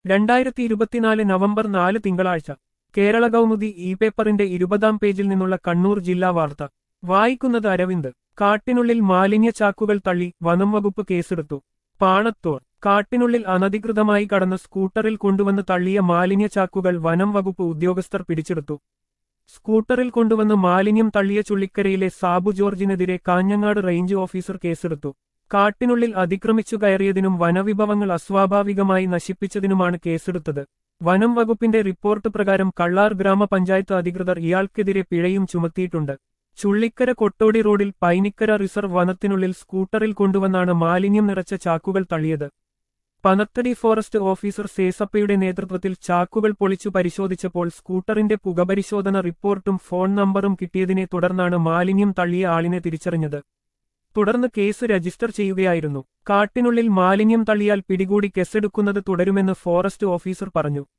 രണ്ടായിരത്തി ഇരുപത്തിനാല് നവംബർ നാല് തിങ്കളാഴ്ച കേരള കൗമുദി ഇ പേപ്പറിന്റെ ഇരുപതാം പേജിൽ നിന്നുള്ള കണ്ണൂർ ജില്ലാ വാർത്ത വായിക്കുന്നത് അരവിന്ദ് കാട്ടിനുള്ളിൽ മാലിന്യ ചാക്കുകൾ തള്ളി വനം വകുപ്പ് കേസെടുത്തു പാണത്തോൾ കാട്ടിനുള്ളിൽ അനധികൃതമായി കടന്ന് സ്കൂട്ടറിൽ കൊണ്ടുവന്ന് തള്ളിയ മാലിന്യ ചാക്കുകൾ വനം വകുപ്പ് ഉദ്യോഗസ്ഥർ പിടിച്ചെടുത്തു സ്കൂട്ടറിൽ കൊണ്ടുവന്ന് മാലിന്യം തള്ളിയ ചുള്ളിക്കരയിലെ സാബു ജോർജിനെതിരെ കാഞ്ഞങ്ങാട് റേഞ്ച് ഓഫീസർ കേസെടുത്തു കാട്ടിനുള്ളിൽ അതിക്രമിച്ചു കയറിയതിനും വനവിഭവങ്ങൾ അസ്വാഭാവികമായി നശിപ്പിച്ചതിനുമാണ് കേസെടുത്തത് വനം വകുപ്പിന്റെ റിപ്പോർട്ട് പ്രകാരം കള്ളാർ ഗ്രാമപഞ്ചായത്ത് അധികൃതർ ഇയാൾക്കെതിരെ പിഴയും ചുമത്തിയിട്ടുണ്ട് ചുള്ളിക്കര കൊട്ടോടി റോഡിൽ പൈനിക്കര റിസർവ് വനത്തിനുള്ളിൽ സ്കൂട്ടറിൽ കൊണ്ടുവന്നാണ് മാലിന്യം നിറച്ച ചാക്കുകൾ തള്ളിയത് പനത്തടി ഫോറസ്റ്റ് ഓഫീസർ സേസപ്പയുടെ നേതൃത്വത്തിൽ ചാക്കുകൾ പൊളിച്ചു പരിശോധിച്ചപ്പോൾ സ്കൂട്ടറിന്റെ പുകപരിശോധന റിപ്പോർട്ടും ഫോൺ നമ്പറും കിട്ടിയതിനെ തുടർന്നാണ് മാലിന്യം തള്ളിയ ആളിനെ തിരിച്ചറിഞ്ഞത് തുടർന്ന് കേസ് രജിസ്റ്റർ ചെയ്യുകയായിരുന്നു കാട്ടിനുള്ളിൽ മാലിന്യം തള്ളിയാൽ പിടികൂടി കേസെടുക്കുന്നത് തുടരുമെന്ന് ഫോറസ്റ്റ് ഓഫീസർ പറഞ്ഞു